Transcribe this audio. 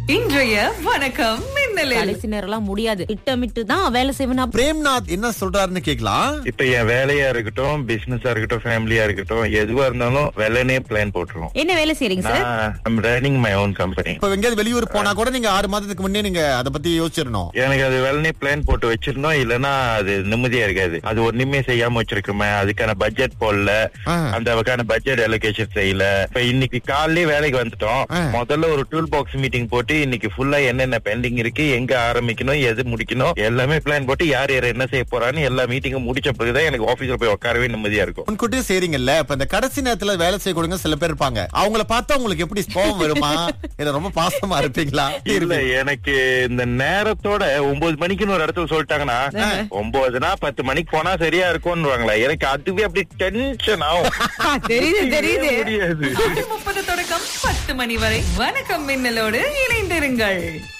இன்றைய வணக்கம் மின்னலில் கடைசி நேரம்லாம் முடியாது திட்டமிட்டு தான் வேலை செய்வேன் பிரேம்நாத் என்ன சொல்றாருன்னு கேக்கலாம் இப்ப என் வேலையா இருக்கட்டும் பிசினஸா இருக்கட்டும் ஃபேமிலியா இருக்கட்டும் எதுவா இருந்தாலும் வெள்ளனே பிளான் போட்டுருவோம் என்ன வேலை செய்றீங்க சார் நான் ரன்னிங் மை ஓன் கம்பெனி இப்ப எங்கேயாவது வெளியூர் போனா கூட நீங்க ஆறு மாதத்துக்கு முன்னே நீங்க அதை பத்தி யோசிச்சிடணும் எனக்கு அது வெள்ளனே பிளான் போட்டு வச்சிருந்தோம் இல்லனா அது நிம்மதியா இருக்காது அது ஒண்ணுமே செய்யாம வச்சிருக்கோமே அதுக்கான பட்ஜெட் போடல ஆ. அந்த வகையான பட்ஜெட் அலோகேஷன் செய்யல இப்ப இன்னைக்கு காலையிலே வேலைக்கு வந்துட்டோம் ஆ. முதல்ல ஒரு டூல் பாக்ஸ் மீட்டிங் போட்டு இன்னைக்கு ஃபுல்லா என்னென்ன பெண்டிங் இருக்கு எங்க ஆரம்பிக்கணும் எது முடிக்கணும் எல்லாமே பிளான் போட்டு யார் யார் என்ன செய்ய போறான்னு எல்லா மீட்டிங்கும் முடிச்ச பிறகுதான் எனக்கு ஆபீஸ்ல போய் உட்காரவே நிம்மதியா இருக்கும் முன்கூட்டியே செய்றீங்கல்ல இப்ப இந்த கடைசி நேரத்துல வேலை செய்யக்கூடியவங்க சில பேர் இருப்பாங்க அவங்கள பார்த்தா உங்களுக்கு எப்படி கோபம் வருமா இல்ல ரொம்ப பாசமா இருப்பீங்களா இல்ல எனக்கு இந்த நேரத்தோட ஒன்பது மணிக்குன்னு ஒரு இடத்துல சொல்லிட்டாங்கன்னா ஒன்பதுனா பத்து மணிக்கு போனா சரியா இருக்கும்னுவாங்களா எனக்கு அதுவே அப்படி டென்ஷன் ஆகும் தெரியுது தெரியுது முடியாது ஆறு முப்பது தொடக்கம் பத்து மணி வரை வணக்கம் மின்னலோடு இணைந்திருங்கள்